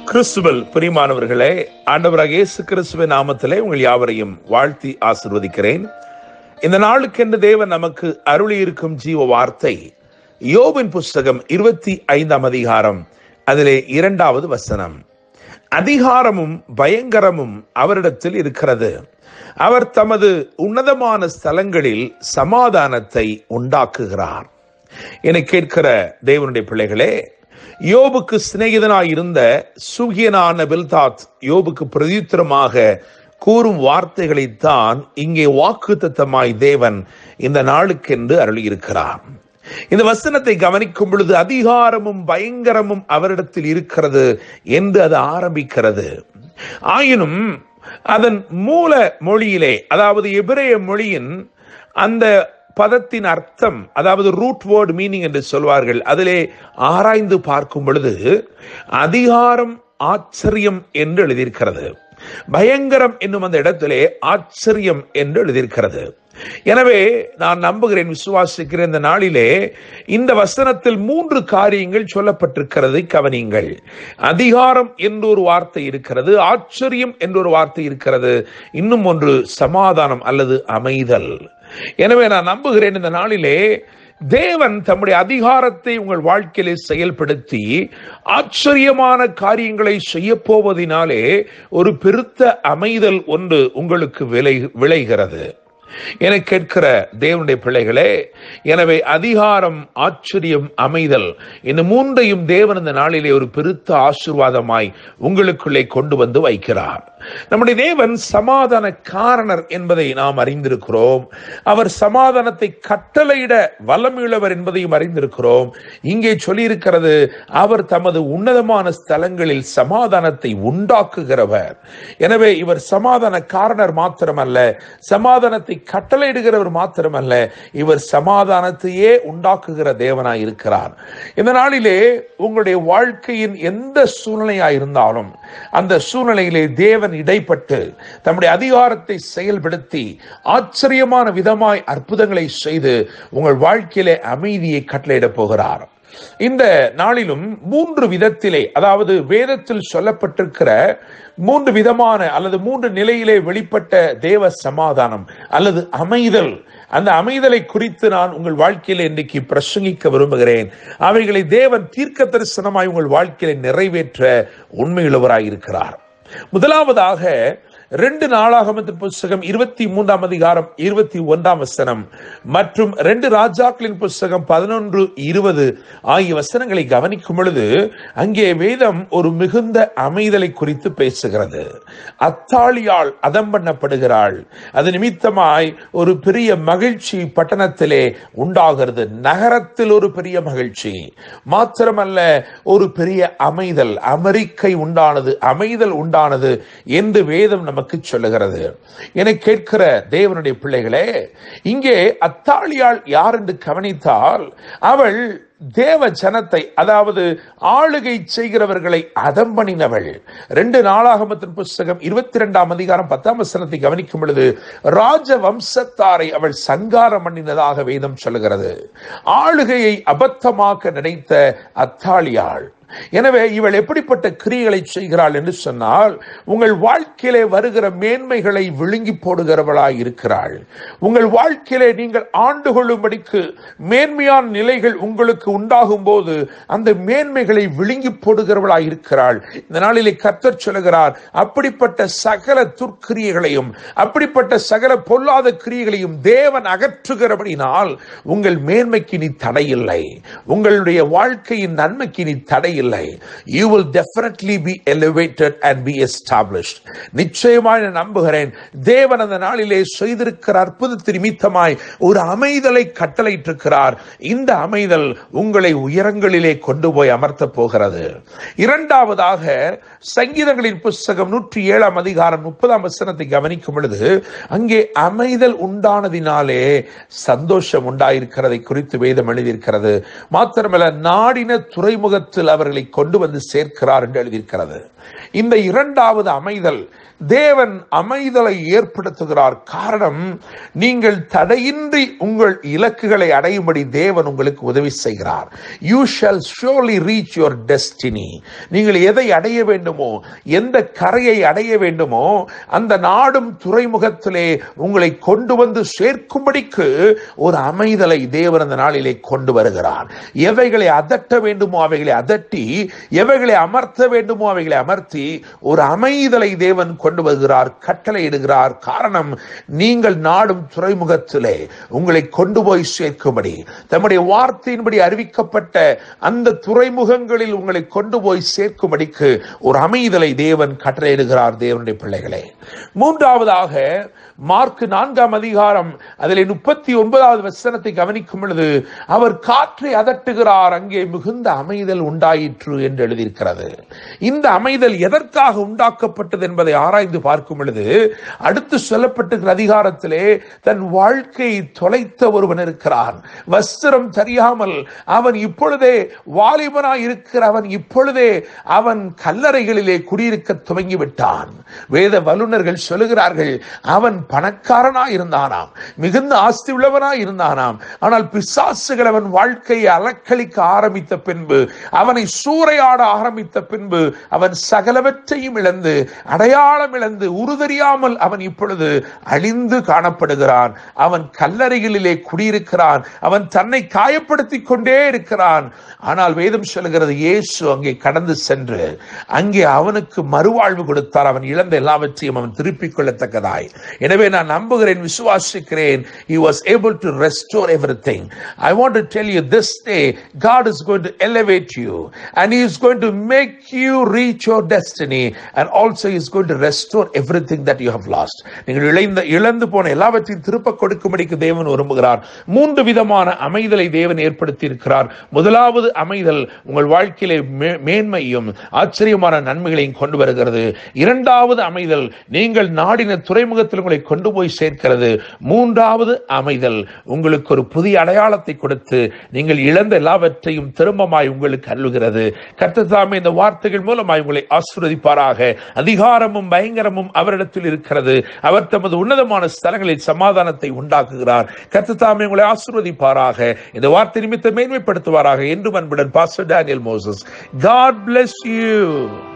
கிறிஸ்துவல் பிரிமானவர்களே ஆண்டவராக இயேசு கிறிஸ்துவின் நாமத்திலே உங்கள் யாவரையும் வாழ்த்தி ஆசிர்வதிக்கிறேன் இந்த நாளுக்கென்று தேவன் நமக்கு அருளி இருக்கும் ஜீவ வார்த்தை யோபின் புஸ்தகம் இருபத்தி ஐந்தாம் அதிகாரம் அதிலே இரண்டாவது வசனம் அதிகாரமும் பயங்கரமும் அவரிடத்தில் இருக்கிறது அவர் தமது உன்னதமான ஸ்தலங்களில் சமாதானத்தை உண்டாக்குகிறார் என கேட்கிற தேவனுடைய பிள்ளைகளே யோபுக்கு சிநேகிதனாய் இருந்த சுகியனான பில்தாத் யோபுக்கு பிரதியுத்தரமாக கூறும் வார்த்தைகளைத்தான் இங்கே வாக்குத்தத்தமாய் தேவன் இந்த நாளுக்கென்று அருளியிருக்கிறார் இந்த வசனத்தை கவனிக்கும் பொழுது அதிகாரமும் பயங்கரமும் அவரிடத்தில் இருக்கிறது என்று அது ஆரம்பிக்கிறது ஆயினும் அதன் மூல மொழியிலே அதாவது எபிரேய மொழியின் அந்த பதத்தின் அர்த்தம் அதாவது ரூட் வேர்ட் மீனிங் என்று சொல்வார்கள் அதிலே ஆராய்ந்து பார்க்கும் பொழுது அதிகாரம் ஆச்சரியம் என்று எழுதியிருக்கிறது பயங்கரம் என்னும் அந்த இடத்திலே ஆச்சரியம் என்று எழுதியிருக்கிறது எனவே நான் நம்புகிறேன் விசுவாசிக்கிறேன் இந்த நாளிலே இந்த வசனத்தில் மூன்று காரியங்கள் சொல்லப்பட்டிருக்கிறது கவனிங்கள் அதிகாரம் என்று ஒரு வார்த்தை இருக்கிறது ஆச்சரியம் என்று ஒரு வார்த்தை இருக்கிறது இன்னும் ஒன்று சமாதானம் அல்லது அமைதல் எனவே நான் நம்புகிறேன் இந்த நாளிலே தேவன் தம்முடைய அதிகாரத்தை உங்கள் வாழ்க்கையிலே செயல்படுத்தி ஆச்சரியமான காரியங்களை செய்ய போவதினாலே ஒரு பெருத்த அமைதல் ஒன்று உங்களுக்கு விளை விளைகிறது என கேட்கிற தேவனுடைய பிள்ளைகளே எனவே அதிகாரம் ஆச்சரியம் அமைதல் இந்த மூன்றையும் தேவன் இந்த நாளிலே ஒரு பெருத்த ஆசிர்வாதமாய் உங்களுக்குள்ளே கொண்டு வந்து வைக்கிறார் நம்முடைய தேவன் சமாதான காரணர் என்பதை நாம் அறிந்திருக்கிறோம் அவர் சமாதானத்தை கட்டளையிட வல்லமையுள்ளவர் என்பதையும் அறிந்திருக்கிறோம் இங்கே சொல்லியிருக்கிறது அவர் தமது உன்னதமான ஸ்தலங்களில் சமாதானத்தை உண்டாக்குகிறவர் எனவே இவர் சமாதான காரணர் மாத்திரமல்ல சமாதானத்தை கட்டளையிடுகிறவர் மாத்திரமல்ல இவர் சமாதானத்தையே உண்டாக்குகிற தேவனாய் இருக்கிறார் இந்த நாளிலே உங்களுடைய வாழ்க்கையின் எந்த சூழ்நிலையா இருந்தாலும் அந்த சூழ்நிலையிலே தேவன் இடைப்பட்டு தம்முடைய அதிகாரத்தை செயல்படுத்தி ஆச்சரியமான விதமாய் அற்புதங்களை செய்து உங்கள் வாழ்க்கையிலே அமைதியை கட்டளையிடப் போகிறார் இந்த நாளிலும் மூன்று விதத்திலே அதாவது வேதத்தில் சொல்லப்பட்டிருக்கிற மூன்று விதமான அல்லது மூன்று நிலையிலே வெளிப்பட்ட தேவ சமாதானம் அல்லது அமைதல் அந்த அமைதலை குறித்து நான் உங்கள் வாழ்க்கையில இன்றைக்கு பிரசங்கிக்க விரும்புகிறேன் அவைகளை தேவன் தீர்க்க தரிசனமாய் உங்கள் வாழ்க்கையில நிறைவேற்ற உண்மையுள்ளவராய் இருக்கிறார் முதலாவதாக ரெண்டு நாளாகமத்தின் புஸ்தகம் இருபத்தி மூன்றாம் அதிகாரம் இருபத்தி ஒன்றாம் வசனம் மற்றும் ரெண்டு ராஜாக்களின் புஸ்தகம் பதினொன்று இருபது ஆகிய வசனங்களை கவனிக்கும் பொழுது அங்கே வேதம் ஒரு மிகுந்த அமைதலை குறித்து பேசுகிறது அத்தாளியால் அதம் பண்ணப்படுகிறாள் அது நிமித்தமாய் ஒரு பெரிய மகிழ்ச்சி பட்டணத்திலே உண்டாகிறது நகரத்தில் ஒரு பெரிய மகிழ்ச்சி மாத்திரமல்ல ஒரு பெரிய அமைதல் அமெரிக்கை உண்டானது அமைதல் உண்டானது என்று வேதம் நமக்கு சொல்லுகிறது என கேட்கிற தேவனுடைய பிள்ளைகளே இங்கே அத்தாளியாள் யார் என்று கவனித்தால் அவள் தேவ ஜனத்தை அதாவது ஆளுகை செய்கிறவர்களை அதம் பண்ணினவள் ரெண்டு நாளாகமத்தின் புஸ்தகம் இருபத்தி ரெண்டாம் அதிகாரம் பத்தாம் வசனத்தை கவனிக்கும் பொழுது ராஜ வம்சத்தாரை அவள் சங்காரம் பண்ணினதாக வேதம் சொல்லுகிறது ஆளுகையை அபத்தமாக்க நினைத்த அத்தாளியாள் எனவே இவள் எப்படிப்பட்ட கிரியைகளை செய்கிறாள் என்று சொன்னால் உங்கள் வாழ்க்கையிலே வருகிற மேன்மைகளை விழுங்கி போடுகிறவளாய் இருக்கிறாள் உங்கள் வாழ்க்கையிலே நீங்கள் ஆண்டு கொள்ளும்படிக்கு மேன்மையான நிலைகள் உங்களுக்கு உண்டாகும் போது அந்த மேன்மைகளை விழுங்கி போடுகிறவளாய் இருக்கிறாள் இந்த நாளிலே கத்தர் சொல்லுகிறார் அப்படிப்பட்ட சகல துர்க்கிரியைகளையும் அப்படிப்பட்ட சகல பொல்லாத கிரியைகளையும் தேவன் அகற்றுகிறபடினால் உங்கள் மேன்மைக்கு நீ தடையில்லை உங்களுடைய வாழ்க்கையின் நன்மைக்கு நீ தடை இல்லை you will definitely be elevated and be established நிச்சயமாய் நான் நம்புகிறேன் தேவன் அந்த நாளிலே செய்திருக்கிற அற்புதத்து நிமித்தமாய் ஒரு அமைதலை கட்டளையிட்டிருக்கிறார் இந்த அமைதல் உங்களை உயரங்களிலே கொண்டு போய் அமர்த்த போகிறது இரண்டாவதாக சங்கீதங்களின் புஸ்தகம் நூற்றி ஏழாம் அதிகாரம் முப்பதாம் வசனத்தை கவனிக்கும் பொழுது அங்கே அமைதல் உண்டானதினாலே சந்தோஷம் உண்டாயிருக்கிறதை குறித்து வேதம் எழுதியிருக்கிறது மாத்திரமல்ல நாடின துறைமுகத்தில் அவர் அவர்களை கொண்டு வந்து சேர்க்கிறார் என்று எழுதியிருக்கிறது இந்த இரண்டாவது அமைதல் தேவன் அமைதலை ஏற்படுத்துகிறார் காரணம் நீங்கள் தடையின்றி உங்கள் இலக்குகளை அடையும்படி தேவன் உங்களுக்கு உதவி செய்கிறார் you shall surely reach your destiny நீங்கள் எதை அடைய வேண்டுமோ எந்த கரையை அடைய வேண்டுமோ அந்த நாடும் துறைமுகத்திலே உங்களை கொண்டு வந்து சேர்க்கும்படிக்கு ஒரு அமைதலை தேவன் அந்த நாளிலே கொண்டு வருகிறார் எவைகளை அதட்ட வேண்டுமோ அவைகளை அதட்டி எவைகளை அமர்த்த வேண்டுமோ அவைகளை அமர்த்தி ஒரு அமைதலை தேவன் கொண்டு வருகிறார் கட்டளை இடுகிறார் காரணம் நீங்கள் நாடும் துறைமுகத்திலே உங்களை கொண்டு போய் சேர்க்கும்படி தம்முடைய வார்த்தையின்படி அறிவிக்கப்பட்ட அந்த துறைமுகங்களில் உங்களை கொண்டு போய் சேர்க்கும்படிக்கு ஒரு அமைதலை தேவன் கட்டளையிடுகிறார் தேவனுடைய பிள்ளைகளே மூன்றாவதாக மார்க் நான்காம் அதிகாரம் அதிலே முப்பத்தி ஒன்பதாவது வசனத்தை கவனிக்கும் பொழுது அவர் காற்றை அதட்டுகிறார் அங்கே மிகுந்த அமைதல் உண்டாயிற்று என்று எழுதியிருக்கிறது இந்த அமைதல் எதற்காக உண்டாக்கப்பட்டது என்பதை ஆராய்ந்து பார்க்கும் பொழுது அடுத்து சொல்லப்பட்டிருக்கிற அதிகாரத்திலே தன் வாழ்க்கையை தொலைத்த ஒருவன் இருக்கிறான் வஸ்திரம் தெரியாமல் அவன் இப்பொழுதே வாலிபனாய் இருக்கிற அவன் இப்பொழுதே அவன் கல்லறைகளிலே குடியிருக்க துவங்கி விட்டான் வேத வல்லுநர்கள் சொல்லுகிறார்கள் அவன் பணக்காரனாய் இருந்தானாம் மிகுந்த ஆஸ்தி உள்ளவனாய் இருந்தானாம் ஆனால் பிசாசுகள் அவன் வாழ்க்கையை அலக்களிக்க ஆரம்பித்த பின்பு அவனை சூறையாட ஆரம்பித்த பின்பு அவன் சகலவற்றையும் இழந்து அடையாளம் இழந்து உருதறியாமல் அவன் இப்பொழுது அழிந்து காணப்படுகிறான் அவன் கல்லறைகளிலே குடியிருக்கிறான் அவன் தன்னை காயப்படுத்திக் கொண்டே இருக்கிறான் ஆனால் வேதம் சொல்லுகிறது இயேசு அங்கே கடந்து சென்று அங்கே அவனுக்கு மறுவாழ்வு கொடுத்தார் அவன் இழந்த எல்லாவற்றையும் அவன் திருப்பிக் கொள்ளத்தக்கதாய் எனவே நான் நம்புகிறேன் விசுவாசிக்கிறேன் he was able to restore everything i want to tell you this day god is going to elevate you and he is going to make you reach your destiny and also he is going to restore everything that you have lost நீங்கள் இழந்த இழந்து போன எல்லாவற்றையும் திருப்ப கொடுக்கும்படிக்கு தேவன் விரும்புகிறார் மூன்று விதமான அமைதலை தேவன் ஏற்படுத்தி இருக்கிறார் முதலாவது அமைதல் உங்கள் வாழ்க்கையிலே மே- மேன்மையும் ஆச்சரியமான நன்மைகளையும் கொண்டு வருகிறது இரண்டாவது அமைதல் நீங்கள் நாடின துறைமுகத்தில் உங்களை கொண்டு போய் சேர்க்கிறது மூன்றாவது அமைதல் உங்களுக்கு ஒரு புதிய அடையாளத்தை கொடுத்து நீங்கள் இழந்த எல்லாவற்றையும் திரும்பமாய் உங்களுக்கு அள்ளுகிறது கர்த்ததாமே இந்த வார்த்தைகள் மூலமாய் உங்களை ஆசீர்வதிப்பாராக அதிகாரமும் பயங்கரமும் அவரிடத்தில் இருக்கிறது அவர் தமது உன்னதமான ஸ்தலங்களில் சமாதானத்தை உண்டாக்குகிறார் கர்த்ததாமே உங்களை ஆசீர்வதிப்பாராக இந்த வார்த்தை நிமித்தம் மேன்மைப்படுத்துவாராக என்றும் அன்புடன் pastor Daniel Moses God bless you